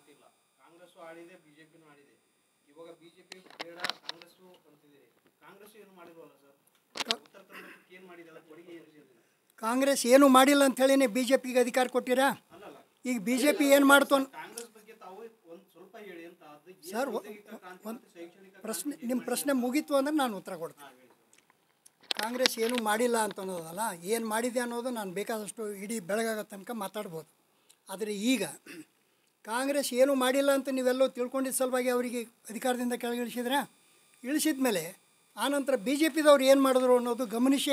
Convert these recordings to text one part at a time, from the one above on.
ಮಾತಿಲ್ಲ ಕಾಂಗ್ರೆಸ್ ಆಡಿದೆ ಬಿಜೆಪಿನೂ ಆಡಿದೆ ಇವಾಗ ಬಿಜೆಪಿ ಬೇಡ ಕಾಂಗ್ರೆಸ್ ಅಂತಿದ್ದೀರಿ ಕಾಂಗ್ರೆಸ್ ಏನು ಮಾಡಿಲ್ವಲ್ಲ ಸರ್ ಉತ್ತರ ಕರ್ನಾಟಕಕ್ಕೆ ಏನು ಮಾಡಿದೆಲ್ಲ ಕೊಡುಗೆ ಏನು ಸೇರಿಲ್ಲ ಕಾಂಗ್ರೆಸ್ ಏನು ಮಾಡಿಲ್ಲ ಅಂತ ಹೇಳಿನೇ ಬಿ ಜೆ ಪಿಗೆ ಅಧಿಕಾರ ಕೊಟ್ಟಿರಾ ಅಲ್ಲಲ್ಲ ಈಗ ಬಿ ಜೆ ಪಿ ಏನು ಮಾಡ್ತು ಅನ್- ಕಾಂಗ್ರೆಸ್ ಬಗ್ಗೆ ತಾವು ಒಂದು ಸ್ವಲ್ಪ ಹೇಳಿ ಅಂತ ಅದು ಏನು ಸರ್ ಒ- ಉದ್ಯೋಗಿಕ ಕ್ರಾಂತಿ ಒಂದು ಮತ್ತು ಶೈಕ್ಷಣಿಕ ಪ್ರಶ್ನೆ ನಿಮ್ಮ ಪ್ರಶ್ನೆ ಮುಗೀತು ಅಂದ್ರೆ ನಾನು ಉತ್ತರ ಕೊಡ್ತೀನಿ ಕಾಂಗ್ರೆಸ್ ಏನೂ ಮಾಡಿಲ್ಲ ಅಂತ ಅನ್ನೋದಲ್ಲ ಏನು ಮಾಡಿದೆ ಅನ್ನೋದು ನಾನು ಬೇಕಾದಷ್ಟು ಇಡೀ ಬೆಳಗಾಗೋ ತನಕ ಮಾತಾಡ್ಬೋದು ಆದರೆ ಈಗ ಕಾಂಗ್ರೆಸ್ ಏನು ಮಾಡಿಲ್ಲ ಅಂತ ನೀವೆಲ್ಲೋ ತಿಳ್ಕೊಂಡಿದ್ದ ಸಲುವಾಗಿ ಅವರಿಗೆ ಅಧಿಕಾರದಿಂದ ಕೆಳಗಿಳಿಸಿದ್ರೆ ಇಳಿಸಿದ ಮೇಲೆ ಆನಂತರ ಬಿ ಜೆ ಪಿದವ್ರು ಏನು ಮಾಡಿದ್ರು ಅನ್ನೋದು ಗಮನಿಸಿ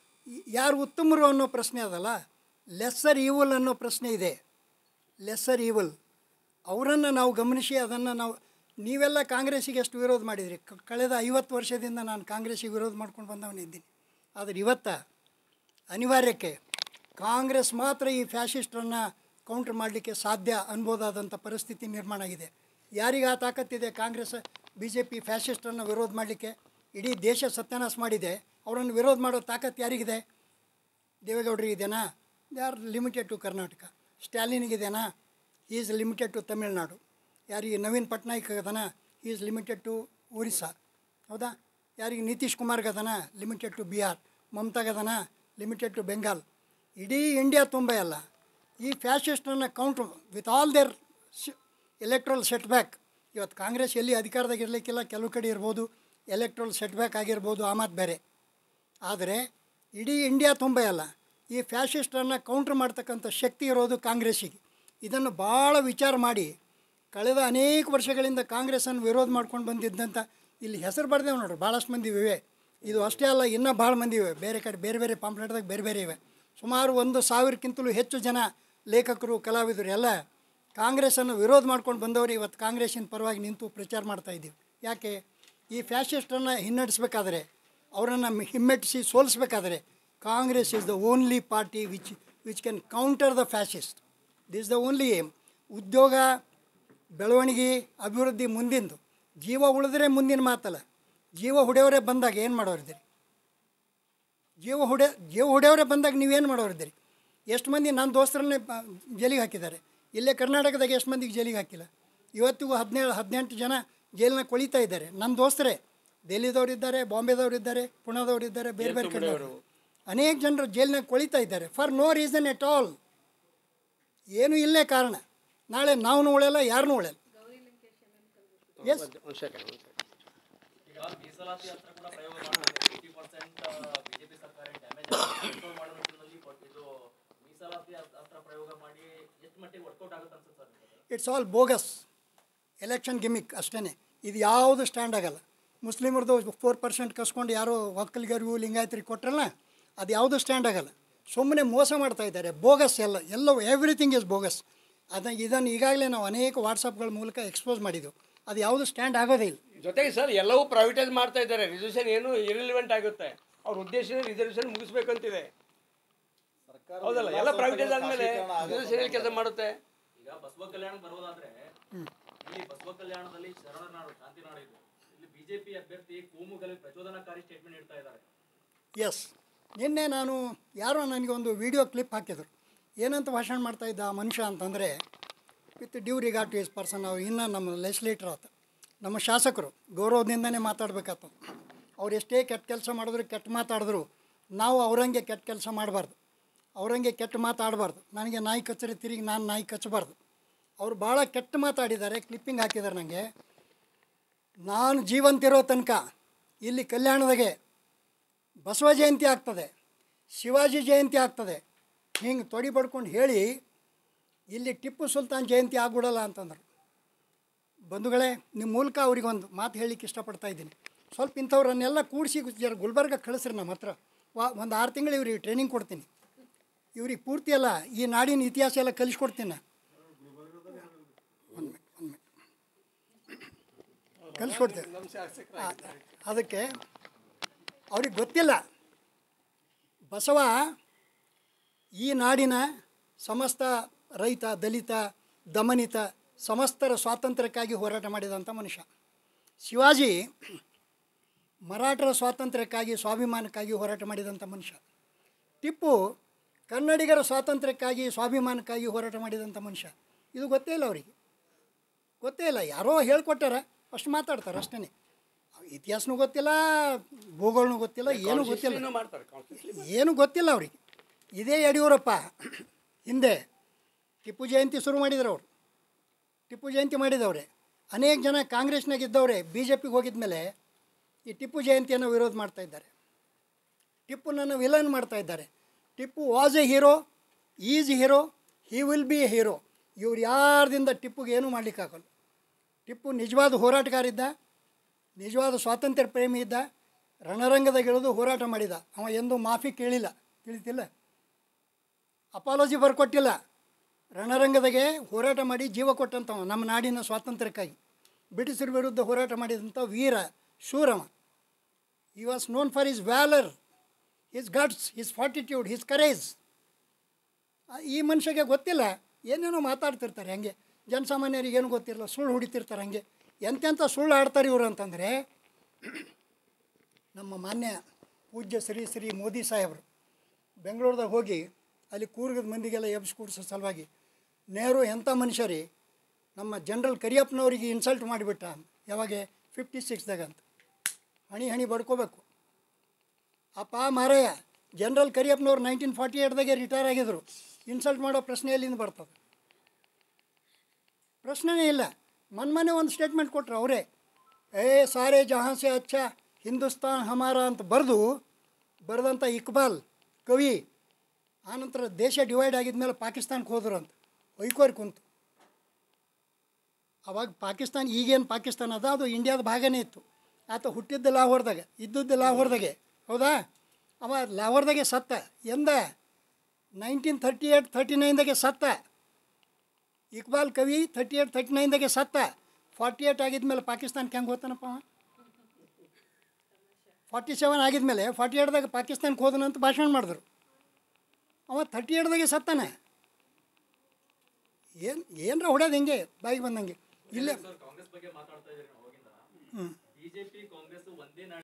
ಯಾರು ಉತ್ತಮರು ಅನ್ನೋ ಪ್ರಶ್ನೆ ಅದಲ್ಲ ಲೆಸ್ಸರ್ ಈವಲ್ ಅನ್ನೋ ಪ್ರಶ್ನೆ ಇದೆ ಲೆಸ್ಸರ್ ಈವಲ್ ಅವರನ್ನು ನಾವು ಗಮನಿಸಿ ಅದನ್ನು ನಾವು ನೀವೆಲ್ಲ ಕಾಂಗ್ರೆಸ್ಸಿಗೆ ಎಷ್ಟು ವಿರೋಧ ಮಾಡಿದ್ರಿ ಕ- ಕಳೆದ ಐವತ್ತು ವರ್ಷದಿಂದ ನಾನು ಕಾಂಗ್ರೆಸ್ಸಿಗೆ ವಿರೋಧ ಮಾಡ್ಕೊಂಡು ಬಂದವನಿದ್ದೀನಿ ಆದರೆ ಇವತ್ತ ಅನಿವಾರ್ಯಕ್ಕೆ ಕಾಂಗ್ರೆಸ್ ಮಾತ್ರ ಈ ಫ್ಯಾಷಿಸ್ಟರನ್ನು ಕೌಂಟರ್ ಮಾಡಲಿಕ್ಕೆ ಸಾಧ್ಯ ಅನ್ಬೋದಾದಂಥ ಪರಿಸ್ಥಿತಿ ನಿರ್ಮಾಣ ಆಗಿದೆ ಯಾರಿಗೆ ಆ ತಾಕತ್ತಿದೆ ಕಾಂಗ್ರೆಸ್ ಬಿ ಜೆ ಪಿ ಫ್ಯಾಷಿಸ್ಟರನ್ನು ವಿರೋಧ ಮಾಡಲಿಕ್ಕೆ ಇಡೀ ದೇಶ ಸತ್ಯಾನಾಶ ಮಾಡಿದೆ ಅವರನ್ನು ವಿರೋಧ ಮಾಡೋ ತಾಕತ್ತು ಯಾರಿಗಿದೆ ದೇವೇಗೌಡರಿಗೆ ಇದೆನಾ they are limited to Karnataka ಸ್ಟ್ಯಾಲಿನಿಗಿದೆನಾ ಈಸ್ ಲಿಮಿಟೆಡ್ ಟು ತಮಿಳ್ನಾಡು ಯಾರಿಗೆ ನವೀನ್ ಪಟ್ನಾಯಕ್ ಅದನ ಈಸ್ ಲಿಮಿಟೆಡ್ ಟು ಒರಿಸ್ಸಾ ಹೌದಾ ಯಾರಿಗೆ ನಿತೀಶ್ ಕುಮಾರ್ಗೆ ಅದನ ಲಿಮಿಟೆಡ್ ಟು ಬಿಹಾರ್ ಮಮತಾಗದನ ಲಿಮಿಟೆಡ್ ಟು ಬೆಂಗಾಲ್ ಇಡೀ ಇಂಡಿಯಾ ತುಂಬ ಅಲ್ಲ ಈ ಫ್ಯಾಷಿಸ್ಟನ್ನು counter with all their electoral set back ಇವತ್ತು ಕಾಂಗ್ರೆಸ್ ಎಲ್ಲಿ ಅಧಿಕಾರದಾಗ ಇರಲಿಕ್ಕಿಲ್ಲ ಕೆಲವು ಕಡೆ ಇರ್ಬೋದು ಎಲೆಕ್ಟ್ರಲ್ ಸೆಟ್ ಬ್ಯಾಕ್ ಆಗಿರ್ಬೋದು ಆ ಮಾತು ಬೇರೆ ಆದರೆ ಇಡೀ ಇಂಡಿಯಾ ತುಂಬ ಅಲ್ಲ ಈ ಫ್ಯಾಷಿಸ್ಟರನ್ನು ಕೌಂಟ್ರ್ ಮಾಡ್ತಕ್ಕಂಥ ಶಕ್ತಿ ಇರೋದು ಕಾಂಗ್ರೆಸ್ಸಿಗೆ ಇದನ್ನು ಭಾಳ ವಿಚಾರ ಮಾಡಿ ಕಳೆದ ಅನೇಕ ವರ್ಷಗಳಿಂದ ಕಾಂಗ್ರೆಸ್ಸನ್ನು ವಿರೋಧ ಮಾಡ್ಕೊಂಡು ಬಂದಿದ್ದಂಥ ಇಲ್ಲಿ ಹೆಸರು ಬರ್ದೇವೆ ನೋಡ್ರಿ ಭಾಳಷ್ಟು ಮಂದಿ ಇವೆ ಇದು ಅಷ್ಟೇ ಅಲ್ಲ ಇನ್ನೂ ಭಾಳ ಮಂದಿ ಇವೆ ಬೇರೆ ಕಡೆ ಬೇರೆ ಬೇರೆ ಪಾಂಪ್ಲೆಟ್ದಾಗ ಬೇರೆ ಬೇರೆ ಇವೆ ಸುಮಾರು ಒಂದು ಸಾವಿರಕ್ಕಿಂತಲೂ ಹೆಚ್ಚು ಜನ ಲೇಖಕರು ಕಲಾವಿದರು ಎಲ್ಲ ಕಾಂಗ್ರೆಸ್ಸನ್ನು ವಿರೋಧ ಮಾಡ್ಕೊಂಡು ಬಂದವರು ಇವತ್ತು ಕಾಂಗ್ರೆಸ್ಸಿನ ಪರವಾಗಿ ನಿಂತು ಪ್ರಚಾರ ಮಾಡ್ತಾ ಇದ್ದೀವಿ ಯಾಕೆ ಈ ಫ್ಯಾಷಿಸ್ಟನ್ನು ಹಿನ್ನಡೆಸಬೇಕಾದ್ರೆ ಅವರನ್ನು ಹಿಮ್ಮೆಟ್ಟಿಸಿ ಸೋಲಿಸ್ಬೇಕಾದ್ರೆ Congress is the only party which which can counter the fascist this the only aim ಉದ್ಯೋಗ ಬೆಳವಣಿಗೆ ಅಭಿವೃದ್ಧಿ ಮುಂದಿಂದು ಜೀವ ಉಳಿದ್ರೆ ಮುಂದಿನ ಮಾತಲ್ಲ ಜೀವ ಹೊಡೆಯವರೇ ಬಂದಾಗ ಏನು ಮಾಡೋರಿದ್ದೀರಿ ಜೀವ ಹೊಡೆ ಜೀವ ಹೊಡೆಯವರೇ ಬಂದಾಗ ನೀವೇನು ಮಾಡೋರಿದ್ದೀರಿ ಎಷ್ಟು ಮಂದಿ ನನ್ನ ದೋಸ್ತರನ್ನೇ ಬ- ಜೈಲಿಗೆ ಹಾಕಿದ್ದಾರೆ ಇಲ್ಲೇ ಕರ್ನಾಟಕದಾಗ ಎಷ್ಟು ಮಂದಿಗೆ ಜೈಲಿಗೆ ಹಾಕಿಲ್ಲ ಇವತ್ತಿಗೂ ಹದಿನೇಳು ಹದಿನೆಂಟು ಜನ ಜೈಲಿನ ಕೊಳಿತಾ ಇದ್ದಾರೆ ನನ್ನ ದೋಸ್ತರೇ ದೆಹಲಿದವ್ರು ಇದ್ದಾರೆ ಬಾಂಬೆದವ್ರು ಇದ್ದಾರೆ ಪುಣಾದವ್ರು ಇದ್ದಾರೆ ಬೇರೆ ಬೇರೆ ಕಡೆ ಅನೇಕ ಜನರು ಜೈಲಿನಾಗ ಕೊಳಿತಾ ಇದ್ದಾರೆ for no reason at all ಏನೂ ಇಲ್ಲೇ ಕಾರಣ ನಾಳೆ ನಾವು ಉಳೆಯಲ್ಲ ಯಾರನ್ನೂ ಉಳೆಯಲ್ಲ ಎಸ್ ಒಂದು ಸೆಕೆಂಡ್ ಒಂದು ಸೆಕೆಂಡ್ ಈಗ ಮೀಸಲಾತಿ ಹತ್ರ ಕೂಡ ಪ್ರಯೋಗ ಮಾಡ್ತಾರೆ ಏಯ್ಟಿ ಪರ್ಸೆಂಟ್ ಬಿಜೆಪಿ ಸರ್ಕಾರ ಡ್ಯಾಮೇಜ್ ಕಂಟ್ರೋಲ್ ಮಾಡೋ ನಿಟ್ಟಿನಲ್ಲಿ ಕೊಟ್- ಇದು ಮೀಸಲಾತಿ ಅಸ್ತ್ರ ಪ್ರಯೋಗ ಮಾಡಿ ಎಷ್ಟು ಮಟ್ಟಿಗೆ ವರ್ಕೌಟ್ ಆಗುತ್ತೆ ಅನ್ಸುತ್ತೆ ಸರ್ ನಿಮಗೆ? It's all bogus election gimmick ಅಷ್ಟೇ ಇದು ಯಾವುದು ಸ್ಟ್ಯಾಂಡ್ ಆಗಲ್ಲ ಮುಸ್ಲಿಮರದು ಫೋರ್ ಪರ್ಸೆಂಟ್ ಕಸ್ಕೊಂಡು ಯಾರೋ ಒಕ್ಕಲಿಗರಿಗೂ ಲಿಂಗಾಯತರಿಗೆ ಕೊಟ್ರಲ್ಲ ಅದು ಯಾವುದು ಸ್ಟ್ಯಾಂಡ್ ಆಗಲ್ಲ ಸುಮ್ಮನೆ ಮೋಸ ಮಾಡ್ತಾ ಇದ್ದಾರೆ ಬೋಗಸ್ ಎಲ್ಲ ಎಲ್ಲವೂ ಎವ್ರಿಥಿಂಗ್ ಇಸ್ ಬೋಗಸ್ ಅದನ್ನು ಇದನ್ನು ಈಗಾಗಲೇ ನಾವು ಅನೇಕ ವಾಟ್ಸಪ್ಗಳ ಮೂಲಕ ಎಕ್ಸ್ಪೋಸ್ ಮಾಡಿದ್ದೆವು ಅದು ಯಾವುದು ಸ್ಟ್ಯಾಂಡ್ ಆಗೋದೇ ಇಲ್ಲ ಜೊತೆಗೆ ಸರ್ ಎಲ್ಲವೂ ಪ್ರೈವೇಟೈಸ್ ಮಾಡ್ತಾ ಇದ್ದಾರೆ ರಿಸರ್ವೇಷನ್ ಏನು ಇರಿಲಿವೆಂಟ್ ಆಗುತ್ತೆ ಅವ್ರ ಉದ್ದೇಶ ರಿಸರ್ವೇಷನ್ ಮುಗಿಸ್ಬೇಕಂತಿದೆ ಹೌದಲ್ಲ ಎಲ್ಲ ಪ್ರೈವೇಟೈಸ್ ಆದ್ಮೇಲೆ ರಿಸರ್ವೇಷನ್ ಎಲ್ಲಿ ಕೆಲಸ ಮಾಡುತ್ತೆ ಈಗ ಬಸವ ಕಲ್ಯಾಣ ಬರೋದಾದ್ರೆ ಇಲ್ಲಿ ಬಸವ ಕಲ್ಯಾಣದಲ್ಲಿ ಶರಣ ನಾಡು ಶಾಂತಿ ನಾಡು ಇದೆ ಇಲ್ಲಿ ಬಿಜೆಪಿ ಅಭ್ಯರ್ಥಿ ಕೋಮುಗಲಿ ಪ್ರಚೋದನಕಾರಿ ಸ್ಟೇಟ್ಮೆಂಟ್ ಇಡ್ತಾ ಇದ್ದಾರೆ ಎಸ್ ನಿನ್ನೆ ನಾನು ಯಾರೋ ನನಗೆ ಒಂದು ವಿಡಿಯೋ ಕ್ಲಿಪ್ ಹಾಕಿದರು ಏನಂತ ಭಾಷಣ ಮಾಡ್ತಾ ಇದ್ದ ಆ ಮನುಷ್ಯ ಅಂತಂದರೆ with due regard to his person ಅವ್ರು ಇನ್ನೂ ನಮ್ಮ ಲೆಜಿಸ್ಲೇಟರ್ ಆತ ನಮ್ಮ ಶಾಸಕರು ಗೌರವದಿಂದನೇ ಮಾತಾಡ್ಬೇಕಾಗ್ತದೆ ಅವ್ರು ಎಷ್ಟೇ ಕೆಟ್ಟ ಕೆಲಸ ಮಾಡಿದ್ರು ಕೆಟ್ಟ ಮಾತಾಡಿದ್ರು ನಾವು ಅವರಂಗೆ ಕೆಟ್ಟ ಕೆಲಸ ಮಾಡಬಾರ್ದು ಅವರಂಗೆ ಕೆಟ್ಟ ಮಾತಾಡಬಾರ್ದು ನನಗೆ ನಾಯಿ ಕಚ್ಚರಿ ತಿರುಗಿ ನಾನು ನಾಯಿ ಕಚ್ಚಬಾರ್ದು ಅವ್ರು ಭಾಳ ಕೆಟ್ಟ ಮಾತಾಡಿದ್ದಾರೆ ಕ್ಲಿಪ್ಪಿಂಗ್ ಹಾಕಿದ್ದಾರೆ ನನಗೆ ನಾನು ಜೀವಂತಿರೋ ತನಕ ಇಲ್ಲಿ ಕಲ್ಯಾಣದಾಗೆ ಬಸವ ಜಯಂತಿ ಆಗ್ತದೆ ಶಿವಾಜಿ ಜಯಂತಿ ಆಗ್ತದೆ ಹಿಂಗೆ ತೊಡಿ ಬಡ್ಕೊಂಡು ಹೇಳಿ ಇಲ್ಲಿ ಟಿಪ್ಪು ಸುಲ್ತಾನ್ ಜಯಂತಿ ಆಗ್ಬಿಡಲ್ಲ ಅಂತಂದ್ರು ಬಂಧುಗಳೇ ನಿಮ್ಮ ಮೂಲಕ ಅವ್ರಿಗೆ ಒಂದು ಮಾತು ಹೇಳಲಿಕ್ಕೆ ಇಷ್ಟಪಡ್ತಾ ಇದ್ದೀನಿ ಸ್ವಲ್ಪ ಇಂಥವ್ರನ್ನೆಲ್ಲ ಕೂಡಿಸಿ ಜರ ಗುಲ್ಬರ್ಗ ಕಳಿಸ್ರಿ ನಮ್ಮ ಹತ್ರ ವಾ ಒಂದು ಆರು ತಿಂಗಳು ಇವ್ರಿಗೆ ಟ್ರೈನಿಂಗ್ ಕೊಡ್ತೀನಿ ಇವ್ರಿಗೆ ಪೂರ್ತಿ ಎಲ್ಲ ಈ ನಾಡಿನ ಇತಿಹಾಸ ಎಲ್ಲ ಕಲಿಸ್ಕೊಡ್ತೀನಿ ನಾನು ಒಂದು ಮಿನಿಟ್ ಒಂದು ಮಿನಿಟ್ ಕಲಿಸ್ಕೊಡ್ತೇವೆ ಆ, ಅದಕ್ಕೆ ಅವ್ರಿಗೆ ಗೊತ್ತಿಲ್ಲ ಬಸವ ಈ ನಾಡಿನ ಸಮಸ್ತ ರೈತ ದಲಿತ ದಮನಿತ ಸಮಸ್ತರ ಸ್ವಾತಂತ್ರ್ಯಕ್ಕಾಗಿ ಹೋರಾಟ ಮಾಡಿದಂಥ ಮನುಷ್ಯ ಶಿವಾಜಿ ಮರಾಠರ ಸ್ವಾತಂತ್ರ್ಯಕ್ಕಾಗಿ ಸ್ವಾಭಿಮಾನಕ್ಕಾಗಿ ಹೋರಾಟ ಮಾಡಿದಂಥ ಮನುಷ್ಯ ಟಿಪ್ಪು ಕನ್ನಡಿಗರ ಸ್ವಾತಂತ್ರ್ಯಕ್ಕಾಗಿ ಸ್ವಾಭಿಮಾನಕ್ಕಾಗಿ ಹೋರಾಟ ಮಾಡಿದಂಥ ಮನುಷ್ಯ ಇದು ಗೊತ್ತೇ ಇಲ್ಲ ಅವರಿಗೆ ಗೊತ್ತೇ ಇಲ್ಲ ಯಾರೋ ಹೇಳ್ಕೊಟ್ಟಾರ ಅಷ್ಟು ಮಾತಾಡ್ತಾರೆ ಅಷ್ಟೇ ಇತಿಹಾಸನೂ ಗೊತ್ತಿಲ್ಲ ಭೂಗೋಳನೂ ಗೊತ್ತಿಲ್ಲ ಏನೂ ಗೊತ್ತಿಲ್ಲ Constitution ಮಾಡ್ತಾರೆ ಕಾನ್ಸ್ಟಿಟ್ಯೂಷನ್ ಏನು ಗೊತ್ತಿಲ್ಲ ಅವ್ರಿಗೆ ಇದೇ ಯಡಿಯೂರಪ್ಪ ಹಿಂದೆ ಟಿಪ್ಪು ಜಯಂತಿ ಶುರು ಮಾಡಿದ್ರು ಅವರು ಟಿಪ್ಪು ಜಯಂತಿ ಮಾಡಿದವ್ರೆ ಅನೇಕ ಜನ ಕಾಂಗ್ರೆಸ್ನಾಗ ಇದ್ದವ್ರೆ ಬಿ ಜೆ ಪಿಗೆ ಹೋಗಿದ್ಮೇಲೆ ಈ ಟಿಪ್ಪು ಜಯಂತಿಯನ್ನು ವಿರೋಧ ಮಾಡ್ತಾ ಇದ್ದಾರೆ ಟಿಪ್ಪುನನ್ನು ವಿಲನ್ ಮಾಡ್ತಾ ಇದ್ದಾರೆ Tipu was a hero is hero he will be a hero ಇವ್ರು ಯಾರ್ದಿಂದ ಟಿಪ್ಪುಗೆ ಏನೂ ಮಾಡಲಿಕ್ಕಾಗಲ್ಲ ಟಿಪ್ಪು ನಿಜವಾದ ಹೋರಾಟಗಾರ ಇದ್ದ ನಿಜವಾದ ಸ್ವಾತಂತ್ರ್ಯ ಪ್ರೇಮಿ ಇದ್ದ ರಣರಂಗದಾಗ ಇಳಿದು ಹೋರಾಟ ಮಾಡಿದ ಅವ ಎಂದೂ ಮಾಫಿ ಕೇಳಿಲ್ಲ ತಿಳಿತಿಲ್ಲ ಅಪಾಲಜಿ ಬರ್ಕೊಟ್ಟಿಲ್ಲ ರಣರಂಗದಾಗೆ ಹೋರಾಟ ಮಾಡಿ ಜೀವ ಕೊಟ್ಟಂಥವ ನಮ್ಮ ನಾಡಿನ ಸ್ವಾತಂತ್ರ್ಯಕ್ಕಾಗಿ ಬ್ರಿಟಿಷರ ವಿರುದ್ಧ ಹೋರಾಟ ಮಾಡಿದಂಥ ವೀರ ಶೂರವ ಈ was known for his valour his guts his fortitude his courage ಈ ಮನುಷ್ಯಗೆ ಗೊತ್ತಿಲ್ಲ ಏನೇನೋ ಮಾತಾಡ್ತಿರ್ತಾರೆ ಹಂಗೆ ಜನಸಾಮಾನ್ಯರಿಗೆ ಏನು ಗೊತ್ತಿರಲ್ಲ ಸುಳ್ಳು ಹೊಡಿತಿರ್ತಾರೆ ಹಂಗೆ ಎಂತೆಂಥ ಸುಳ್ಳು ಆಡ್ತಾರೆ ಇವರು ಅಂತಂದರೆ ನಮ್ಮ ಮಾನ್ಯ ಪೂಜ್ಯ ಶ್ರೀ ಶ್ರೀ ಮೋದಿ ಸಾಹೇಬರು ಬೆಂಗಳೂರದಾಗ ಹೋಗಿ ಅಲ್ಲಿ ಕೂರ್ಗದ ಮಂದಿಗೆಲ್ಲ ಎಬ್ಸ್ ಕೂಡಿಸೋ ಸಲುವಾಗಿ ನೆಹರು ಎಂಥ ಮನುಷ್ಯರಿ ನಮ್ಮ ಜನರಲ್ ಕರಿಯಪ್ಪನವರಿಗೆ ಇನ್ಸಲ್ಟ್ ಮಾಡಿಬಿಟ್ಟ ಯಾವಾಗ ಫಿಫ್ಟಿ ಸಿಕ್ಸ್ದಾಗ ಅಂತ ಹಣಿ ಹಣಿ ಬಡ್ಕೋಬೇಕು ಅಪ್ಪ ಮಾರಯ್ಯ ಜನರಲ್ ಕರಿಯಪ್ಪನವ್ರು ನೈನ್ಟೀನ್ ಫಾರ್ಟಿ ಏಟ್ದಾಗೆ ರಿಟೈರ್ ಆಗಿದ್ರು ಇನ್ಸಲ್ಟ್ ಮಾಡೋ ಪ್ರಶ್ನೆ ಎಲ್ಲಿಂದ ಬರ್ತದೆ ಪ್ರಶ್ನೆನೇ ಇಲ್ಲ ಮನ್ಮನೆ ಒಂದು ಸ್ಟೇಟ್ಮೆಂಟ್ ಕೊಟ್ರು ಅವರೇ ಏ ಸಾರೇ ಜಹಾಂ ಸೆ ಅಚ್ಚಾ ಹಿಂದೂಸ್ತಾನ್ ಹಮಾರ ಅಂತ ಬರೆದು ಬರೆದಂಥ ಇಕ್ಬಾಲ್ ಕವಿ ಆನಂತರ ದೇಶ ಡಿವೈಡ್ ಆಗಿದ್ಮೇಲೆ ಪಾಕಿಸ್ತಾನಕ್ಕೆ ಹೋದ್ರು ಅಂತ ಒಯ್ಕೋರಿ ಕುಂತು ಅವಾಗ ಪಾಕಿಸ್ತಾನ ಈಗೇನು ಪಾಕಿಸ್ತಾನ ಅದ ಅದು ಇಂಡಿಯಾದ ಭಾಗನೇ ಇತ್ತು ಆತ ಹುಟ್ಟಿದ್ದು ಲಾಹೋರ್ದಾಗ ಇದ್ದದ್ದು ಲಾಹೋರ್ದಾಗೆ ಹೌದಾ ಅವ ಲಾಹೋರ್ದಾಗೆ ಸತ್ತ ಎಂದ ನೈನ್ಟೀನ್ ಥರ್ಟಿ ಏಯ್ಟ್ ಥರ್ಟಿ ನೈನ್ದಾಗೆ ಸತ್ತ ಇಕ್ಬಾಲ್ ಕವಿ ಥರ್ಟಿ ಏಯ್ಟ್ ಥರ್ಟಿ ನೈನ್ದಾಗೆ ಸತ್ತ ಫಾರ್ಟಿ ಏಯ್ಟ್ ಆಗಿದ್ಮೇಲೆ ಪಾಕಿಸ್ತಾನಕ್ಕೆ ಹೆಂಗೆ ಹೋಗ್ತಾನಪ್ಪ ಅವ ಫಾರ್ಟಿ ಸೆವೆನ್ ಆಗಿದ್ಮೇಲೆ ಫಾರ್ಟಿ ಏಟ್ದಾಗ ಪಾಕಿಸ್ತಾನಕ್ಕೆ ಹೋದನಂತ ಭಾಷಣ ಮಾಡಿದ್ರು ಅವ ಥರ್ಟಿ ಏಟ್ದಾಗೆ ಸತ್ತಾನೆ ಏನು ಏನರ ಹೊಡ್ಯೋದು ಹೆಂಗೆ ಬಾಯಿಗೆ ಬಂದಂಗೆ ಇಲ್ಲೇ ಕಾಂಗ್ರೆಸ್ ಬಗ್ಗೆ ಮಾತಾಡ್ತಾ ಇದ್ದೀರಿ ನಾವು ಅವಾಗಿಂದ ಬಿಜೆಪಿ ಕಾಂಗ್ರೆಸ್ ಒಂದೇ ನಾಡಿನ